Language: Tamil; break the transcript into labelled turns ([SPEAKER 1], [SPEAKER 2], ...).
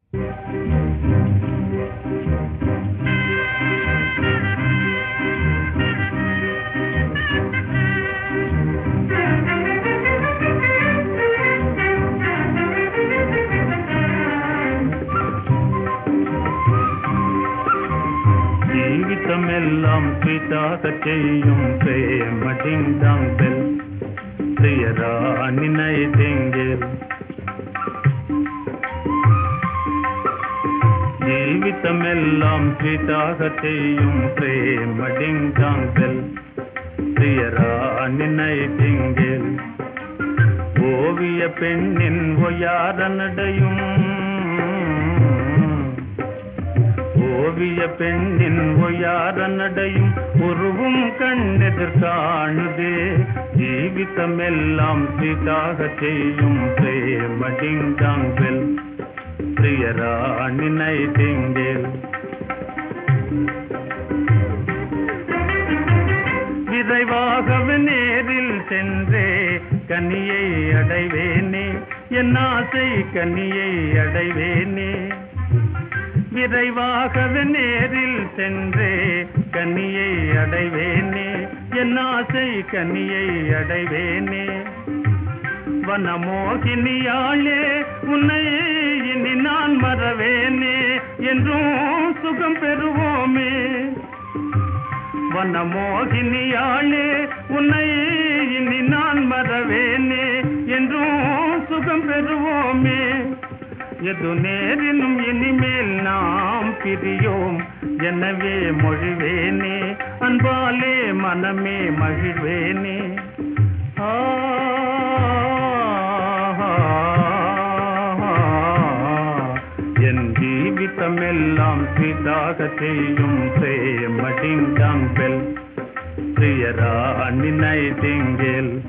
[SPEAKER 1] ജീവിതമെല്ലാം പിതാക ചെയ്യും പ്രേമടിങ്കാങ്കൽ പ്രിയരാണിനയതെങ്കിൽ ജീവിതമെല്ലാം പിതാക ചെയ്യും പ്രേമടിങ്കാങ്കൽ പ്രിയരാണിനയതെങ്കിൽ ഓവിയ പെണ്ണിൻ ഒയാര നടയും ஓவிய பெண்ணின் ஒயார நடையும் உருவும் கண்ணெதிர் காணுதே ஜீவிதமெல்லாம் சீதாக செய்யும் பிரேமடிங்காங்கல் பிரியராணி நைட்டிங்கேல் விரைவாகவே நேரில் சென்றே கனியை அடைவேனே என் ஆசை கனியை அடைவேனே விரைவாகவே நேரில் சென்றே கனியை அடைவேனே என் ஆசை கனியை அடைவேனே வனமோகினியாளே உன்னை இனி நான் மறவேனே என்றும் சுகம் பெறுவோமே வனமோகினியாளே உன்னை இனி நான் மறவேனே என்றும் சுகம் பெறுவோமே எது நேரினும் இனிமேல் நாம் பிரியோம் எனவே மொழிவேனே அன்பாலே மனமே மகிழ்வேனே ஆ என் ஜீவிதமெல்லாம் சீதாக செய்யும் பிரேமடிங்காம்பெல் பிரியரா அண்ணி நைட்டிங்கேல்